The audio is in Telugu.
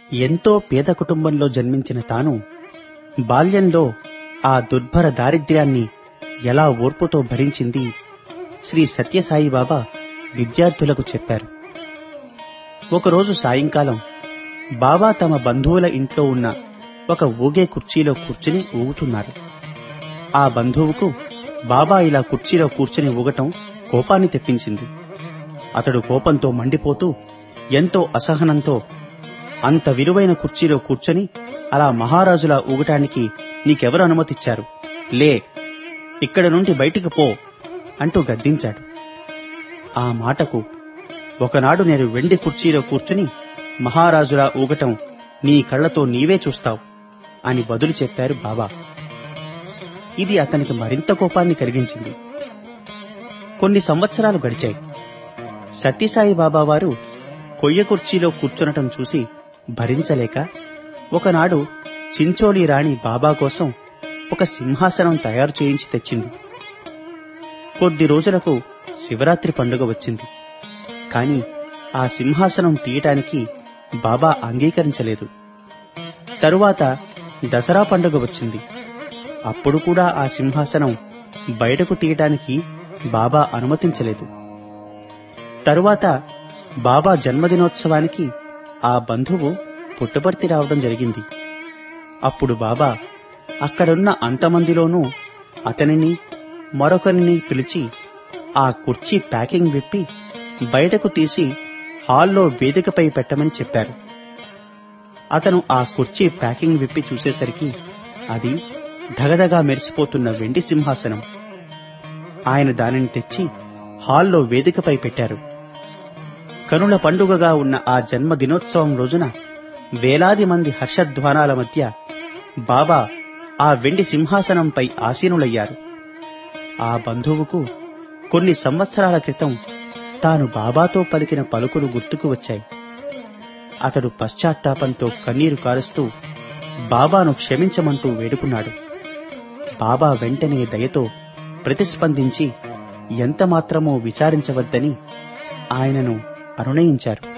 ఎంతో పేద కుటుంబంలో జన్మించిన తాను బాల్యంలో ఆ దుర్భర దారిద్ర్యాన్ని ఎలా ఓర్పుతో భరించింది శ్రీ సత్యసాయి బాబా విద్యార్థులకు చెప్పారు ఒకరోజు సాయంకాలం బాబా తమ బంధువుల ఇంట్లో ఉన్న ఒక ఊగే కుర్చీలో కూర్చుని ఊగుతున్నారు ఆ బంధువుకు బాబా ఇలా కుర్చీలో కూర్చుని ఊగటం కోపాన్ని తెప్పించింది అతడు కోపంతో మండిపోతూ ఎంతో అసహనంతో అంత విలువైన కుర్చీలో కూర్చొని అలా మహారాజులా ఊగటానికి నీకెవరు అనుమతిచ్చారు లే ఇక్కడ నుండి బయటికి పో అంటూ గద్దించాడు ఆ మాటకు ఒకనాడు నేను వెండి కుర్చీలో కూర్చుని మహారాజులా ఊగటం నీ కళ్ళతో నీవే చూస్తావు అని బదులు చెప్పారు బాబా ఇది అతనికి మరింత కోపాన్ని కలిగించింది కొన్ని సంవత్సరాలు గడిచాయి సత్యసాయి బాబా వారు కొయ్య కుర్చీలో కూర్చునటం చూసి భరించలేక ఒకనాడు చించోలి రాణి బాబా కోసం ఒక సింహాసనం తయారు చేయించి తెచ్చింది కొద్ది రోజులకు శివరాత్రి పండుగ వచ్చింది కాని ఆ సింహాసనం తీయటానికి బాబా అంగీకరించలేదు తరువాత దసరా పండుగ వచ్చింది అప్పుడు కూడా ఆ సింహాసనం బయటకు తీయటానికి బాబా అనుమతించలేదు తరువాత బాబా జన్మదినోత్సవానికి ఆ బంధువు పుట్టపర్తి రావడం జరిగింది అప్పుడు బాబా అక్కడున్న అంతమందిలోనూ అతనిని మరొకరిని పిలిచి ఆ కుర్చీ ప్యాకింగ్ విప్పి బయటకు తీసి హాల్లో వేదికపై పెట్టమని చెప్పారు అతను ఆ కుర్చీ ప్యాకింగ్ విప్పి చూసేసరికి అది ధగధగా మెరిసిపోతున్న వెండి సింహాసనం ఆయన దానిని తెచ్చి హాల్లో వేదికపై పెట్టారు కనుల పండుగగా ఉన్న ఆ జన్మ దినోత్సవం రోజున వేలాది మంది హర్షధ్వానాల మధ్య బాబా ఆ వెండి సింహాసనంపై ఆసీనులయ్యారు ఆ బంధువుకు కొన్ని సంవత్సరాల క్రితం తాను బాబాతో పలికిన పలుకులు గుర్తుకు వచ్చాయి అతడు పశ్చాత్తాపంతో కన్నీరు కారుస్తూ బాబాను క్షమించమంటూ వేడుకున్నాడు బాబా వెంటనే దయతో ప్రతిస్పందించి ఎంతమాత్రమో విచారించవద్దని ఆయనను అనునయించారు